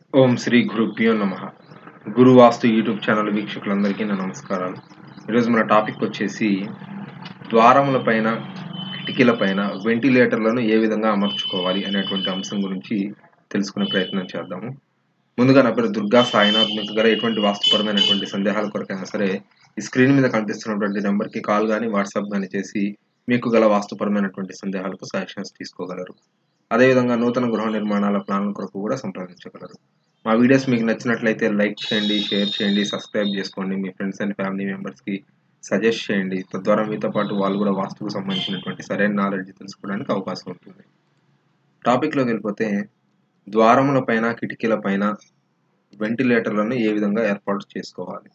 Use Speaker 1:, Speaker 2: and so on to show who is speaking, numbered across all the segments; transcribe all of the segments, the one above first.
Speaker 1: ఓం శ్రీ గురుభ్యో నమ గురు వాస్తు YouTube channel వీక్షకులందరికీ నా నమస్కారాలు ఈరోజు మన టాపిక్ వచ్చేసి ద్వారముల పైన కిటికీల పైన వెంటిలేటర్లను ఏ విధంగా అమర్చుకోవాలి అనేటువంటి అంశం గురించి తెలుసుకునే ప్రయత్నం చేద్దాము ముందుగా నా పేరు దుర్గా సాయినాథ్ మీకు గల ఎటువంటి వాస్తుపరమైనటువంటి సందేహాల కొరకైనా సరే ఈ స్క్రీన్ మీద కనిపిస్తున్నటువంటి నెంబర్కి కాల్ కానీ వాట్సాప్ కానీ చేసి మీకు గల వాస్తుపరమైనటువంటి సందేహాలకు సజెషన్స్ తీసుకోగలరు అదేవిధంగా నూతన గృహ నిర్మాణాల ప్లాన్ల కొరకు కూడా సంప్రదించగలరు మా వీడియోస్ మీకు నచ్చినట్లయితే లైక్ చేయండి షేర్ చేయండి సబ్స్క్రైబ్ చేసుకోండి మీ ఫ్రెండ్స్ అండ్ ఫ్యామిలీ మెంబర్స్కి సజెస్ట్ చేయండి తద్వారా మీతో పాటు వాళ్ళు కూడా వాస్తుకు సంబంధించినటువంటి సరైన నాలెడ్జ్ తెలుసుకోవడానికి అవకాశం ఉంటుంది టాపిక్లోకి వెళ్ళిపోతే ద్వారముల పైన కిటికీల పైన వెంటిలేటర్లను ఏ విధంగా ఏర్పాటు చేసుకోవాలి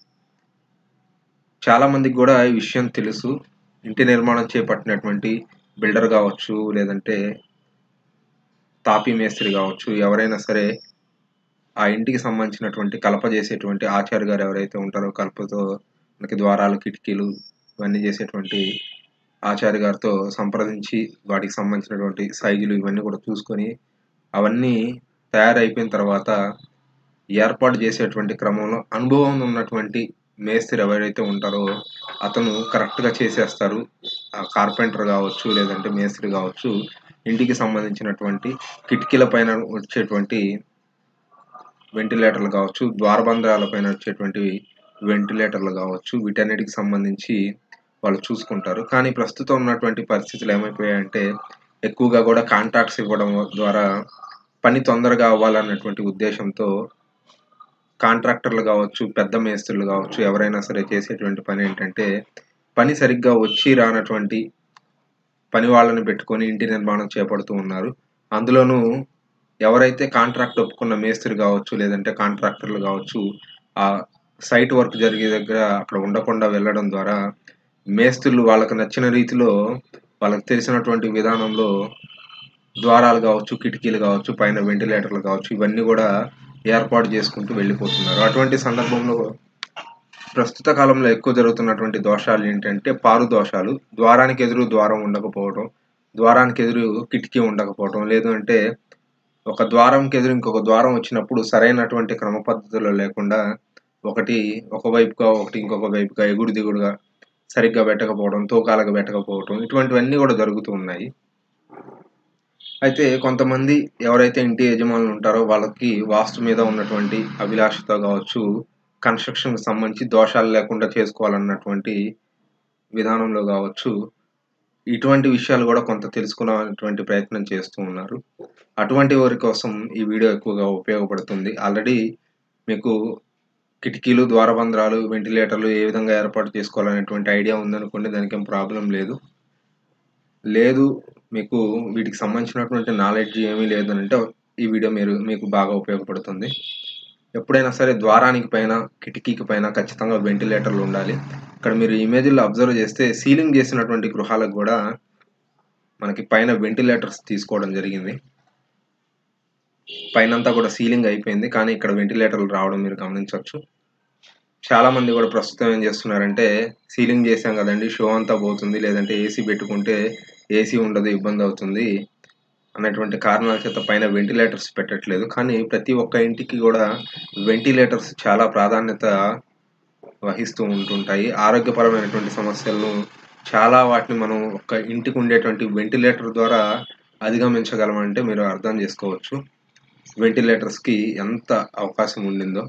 Speaker 1: చాలా మందికి కూడా ఈ విషయం తెలుసు ఇంటి నిర్మాణం చేపట్టినటువంటి బిల్డర్ కావచ్చు లేదంటే తాపీ మేస్త్రి కావచ్చు ఎవరైనా సరే ఆ ఇంటికి సంబంధించినటువంటి కలప చేసేటువంటి ఆచార్య గారు ఎవరైతే ఉంటారో కలపతో మనకి ద్వారాలు కిటికీలు ఇవన్నీ చేసేటువంటి ఆచార్య గారితో సంప్రదించి వాటికి సంబంధించినటువంటి సైజులు ఇవన్నీ కూడా చూసుకొని అవన్నీ తయారైపోయిన తర్వాత ఏర్పాటు చేసేటువంటి క్రమంలో అనుభవం ఉన్నటువంటి మేస్త్రి ఎవరైతే ఉంటారో అతను కరెక్ట్గా చేసేస్తారు ఆ కార్పెంటర్ కావచ్చు లేదంటే మేస్త్రి కావచ్చు ఇంటికి సంబంధించినటువంటి కిటికీల పైన వచ్చేటువంటి వెంటిలేటర్లు కావచ్చు ద్వారబంధరాల పైన వచ్చేటువంటి వెంటిలేటర్లు కావచ్చు వీటన్నిటికి సంబంధించి వాళ్ళు చూసుకుంటారు కానీ ప్రస్తుతం ఉన్నటువంటి పరిస్థితులు ఏమైపోయాయంటే ఎక్కువగా కూడా కాంట్రాక్ట్స్ ఇవ్వడం ద్వారా పని తొందరగా అవ్వాలన్నటువంటి ఉద్దేశంతో కాంట్రాక్టర్లు కావచ్చు పెద్ద మేస్త్రులు కావచ్చు ఎవరైనా సరే చేసేటువంటి పని ఏంటంటే పని సరిగ్గా వచ్చి రానటువంటి పని వాళ్ళని పెట్టుకొని ఇంటి నిర్మాణం చేపడుతూ ఉన్నారు అందులోనూ ఎవరైతే కాంట్రాక్ట్ ఒప్పుకున్న మేస్త్రి కావచ్చు లేదంటే కాంట్రాక్టర్లు కావచ్చు ఆ సైట్ వర్క్ జరిగే దగ్గర అక్కడ ఉండకుండా వెళ్ళడం ద్వారా మేస్త్రులు వాళ్ళకి నచ్చిన రీతిలో వాళ్ళకి తెలిసినటువంటి విధానంలో ద్వారాలు కావచ్చు కిటికీలు కావచ్చు పైన వెంటిలేటర్లు కావచ్చు ఇవన్నీ కూడా ఏర్పాటు చేసుకుంటూ వెళ్ళిపోతున్నారు అటువంటి సందర్భంలో ప్రస్తుత కాలంలో ఎక్కువ జరుగుతున్నటువంటి దోషాలు ఏంటంటే పారు దోషాలు ద్వారానికి ఎదురు ద్వారం ఉండకపోవడం ద్వారానికి ఎదురు కిటికీ ఉండకపోవడం లేదు అంటే ఒక ద్వారంకి ఎదురు ఇంకొక ద్వారం వచ్చినప్పుడు సరైనటువంటి క్రమ పద్ధతిలో లేకుండా ఒకటి ఒక వైపుగా ఒకటి ఇంకొక వైపుగా ఎగుడు దిగుడుగా సరిగ్గా పెట్టకపోవడం తూకాలకు పెట్టకపోవడం ఇటువంటివన్నీ కూడా జరుగుతూ ఉన్నాయి అయితే కొంతమంది ఎవరైతే ఇంటి యజమానులు ఉంటారో వాళ్ళకి వాస్తు మీద ఉన్నటువంటి అభిలాషత కావచ్చు కన్స్ట్రక్షన్కి సంబంధించి దోషాలు లేకుండా చేసుకోవాలన్నటువంటి విధానంలో కావచ్చు ఇటువంటి విషయాలు కూడా కొంత తెలుసుకునేటువంటి ప్రయత్నం చేస్తూ ఉన్నారు అటువంటి వారి కోసం ఈ వీడియో ఎక్కువగా ఉపయోగపడుతుంది ఆల్రెడీ మీకు కిటికీలు ద్వారబంధరాలు వెంటిలేటర్లు ఏ విధంగా ఏర్పాటు చేసుకోవాలనేటువంటి ఐడియా ఉందనుకోండి దానికి ఏం ప్రాబ్లం లేదు లేదు మీకు వీటికి సంబంధించినటువంటి నాలెడ్జ్ ఏమీ లేదు అంటే ఈ వీడియో మీరు మీకు బాగా ఉపయోగపడుతుంది ఎప్పుడైనా సరే ద్వారానికి పైన కిటికీకి పైన ఖచ్చితంగా వెంటిలేటర్లు ఉండాలి ఇక్కడ మీరు ఇమేజ్లో అబ్జర్వ్ చేస్తే సీలింగ్ చేసినటువంటి గృహాలకు కూడా మనకి పైన వెంటిలేటర్స్ తీసుకోవడం జరిగింది పైనంతా కూడా సీలింగ్ అయిపోయింది కానీ ఇక్కడ వెంటిలేటర్లు రావడం మీరు గమనించవచ్చు చాలా మంది కూడా ప్రస్తుతం ఏం చేస్తున్నారంటే సీలింగ్ చేసాం కదండి షో అంతా పోతుంది లేదంటే ఏసీ పెట్టుకుంటే ఏసీ ఉండదు ఇబ్బంది అవుతుంది అన్నటువంటి కారణాల చేత పైన వెంటిలేటర్స్ పెట్టట్లేదు కానీ ప్రతి ఒక్క ఇంటికి కూడా వెంటిలేటర్స్ చాలా ప్రాధాన్యత వహిస్తూ ఉంటుంటాయి ఆరోగ్యపరమైనటువంటి సమస్యలను చాలా వాటిని మనం ఒక ఇంటికి ఉండేటువంటి వెంటిలేటర్ ద్వారా అధిగమించగలమంటే మీరు అర్థం చేసుకోవచ్చు వెంటిలేటర్స్కి ఎంత అవకాశం ఉండిందో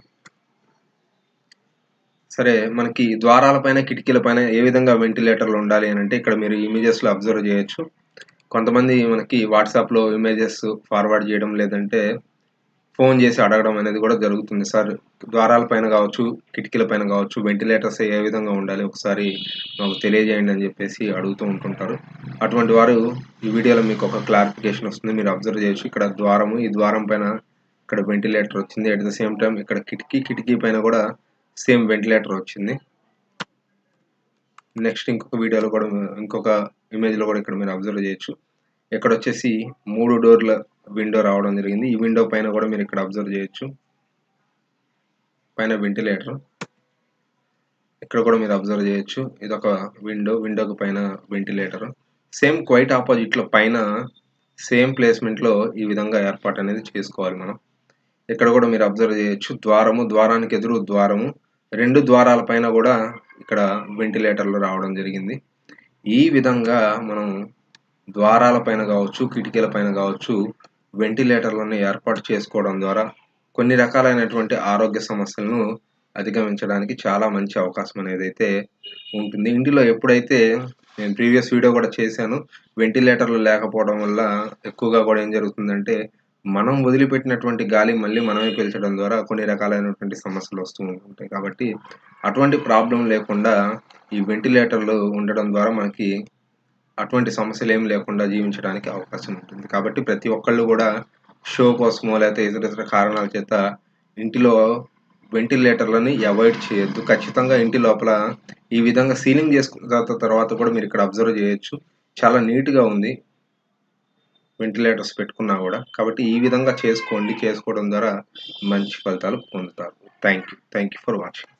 Speaker 1: సరే మనకి ద్వారాల పైన కిటికీల పైన ఏ విధంగా వెంటిలేటర్లు ఉండాలి అని అంటే ఇక్కడ మీరు ఇమేజెస్లో అబ్జర్వ్ చేయొచ్చు కొంతమంది మనకి వాట్సాప్లో ఇమేజెస్ ఫార్వర్డ్ చేయడం లేదంటే ఫోన్ చేసి అడగడం అనేది కూడా జరుగుతుంది సార్ ద్వారాల పైన కావచ్చు కిటికీల పైన కావచ్చు వెంటిలేటర్స్ ఏ విధంగా ఉండాలి ఒకసారి మాకు తెలియజేయండి అని చెప్పేసి అడుగుతూ ఉంటుంటారు అటువంటి వారు ఈ వీడియోలో మీకు ఒక క్లారిఫికేషన్ వస్తుంది మీరు అబ్జర్వ్ చేయొచ్చు ఇక్కడ ద్వారము ఈ ద్వారం పైన ఇక్కడ వెంటిలేటర్ వచ్చింది అట్ ద సేమ్ టైం ఇక్కడ కిటికీ కిటికీ పైన కూడా సేమ్ వెంటిలేటర్ వచ్చింది నెక్స్ట్ ఇంకొక వీడియోలో కూడా ఇంకొక ఇమేజ్లో కూడా ఇక్కడ మీరు అబ్జర్వ్ చేయొచ్చు ఇక్కడ వచ్చేసి మూడు డోర్ల విండో రావడం జరిగింది ఈ విండో పైన కూడా మీరు ఇక్కడ అబ్జర్వ్ చేయొచ్చు పైన వెంటిలేటర్ ఇక్కడ కూడా మీరు అబ్జర్వ్ చేయొచ్చు ఇది ఒక విండో విండోకి పైన వెంటిలేటర్ సేమ్ క్వైట్ ఆపోజిట్లో పైన సేమ్ ప్లేస్మెంట్లో ఈ విధంగా ఏర్పాటు అనేది చేసుకోవాలి మనం ఇక్కడ కూడా మీరు అబ్జర్వ్ చేయొచ్చు ద్వారము ద్వారానికి ఎదురు ద్వారము రెండు ద్వారాల పైన కూడా ఇక్కడ వెంటిలేటర్లు రావడం జరిగింది ఈ విధంగా మనం ద్వారాల పైన కావచ్చు కిటికీల పైన కావచ్చు వెంటిలేటర్లను ఏర్పాటు చేసుకోవడం ద్వారా కొన్ని రకాలైనటువంటి ఆరోగ్య సమస్యలను అధిగమించడానికి చాలా మంచి అవకాశం అనేది అయితే ఉంటుంది ఇంటిలో ఎప్పుడైతే నేను ప్రీవియస్ వీడియో కూడా చేశాను వెంటిలేటర్లు లేకపోవడం వల్ల ఎక్కువగా కూడా ఏం జరుగుతుందంటే మనం వదిలిపెట్టినటువంటి గాలి మళ్ళీ మనమే పీల్చడం ద్వారా కొన్ని రకాలైనటువంటి సమస్యలు వస్తూ ఉంటాయి కాబట్టి అటువంటి ప్రాబ్లం లేకుండా ఈ వెంటిలేటర్లు ఉండడం ద్వారా మనకి అటువంటి సమస్యలు ఏం లేకుండా జీవించడానికి అవకాశం ఉంటుంది కాబట్టి ప్రతి ఒక్కళ్ళు కూడా షో కోసమో లేకపోతే ఇతర ఇతర కారణాల చేత ఇంటిలో వెంటిలేటర్లని అవాయిడ్ చేయొద్దు ఖచ్చితంగా ఇంటి లోపల ఈ విధంగా సీలింగ్ చేసుకున్న తర్వాత కూడా మీరు ఇక్కడ అబ్జర్వ్ చేయొచ్చు చాలా నీట్గా ఉంది వెంటిలేటర్స్ పెట్టుకున్నా కూడా కాబట్టి ఈ విధంగా చేసుకోండి చేసుకోవడం ద్వారా మంచి ఫలితాలు పొందుతారు thank you thank you for watching